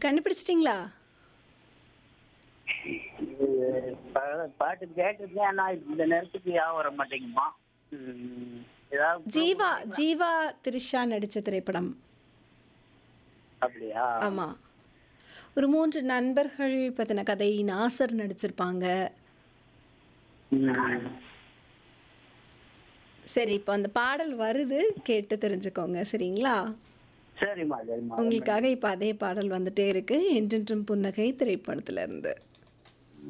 கண்டுபிடிச்சிட்டிங்களா இது பா- பாட்டு கேட்டிருக்கேன் ஆனா இந்த நேரத்துக்கு ஞாபகம் வர மாட்டேங்குமா ம், ஏதாவது ஜீவா ஜீவா த்ரிஷா நடித்த திரைப்படம் அப்படியா ஆமா ஒரு மூன்று நண்பர்கள் பற்றின கதை நாசர் நடிச்சிருப்பாங்க ம். சரி இப்போ அந்த பாடல் வருது கேட்டு தெரிஞ்சுக்கோங்க சரிங்களா சரிம்மா சரிம்மா உங்களுக்காக இப்போ அதே பாடல் வந்துட்டே இருக்கு என்றென்றும் புன்னகை திரைப்படத்துல இருந்து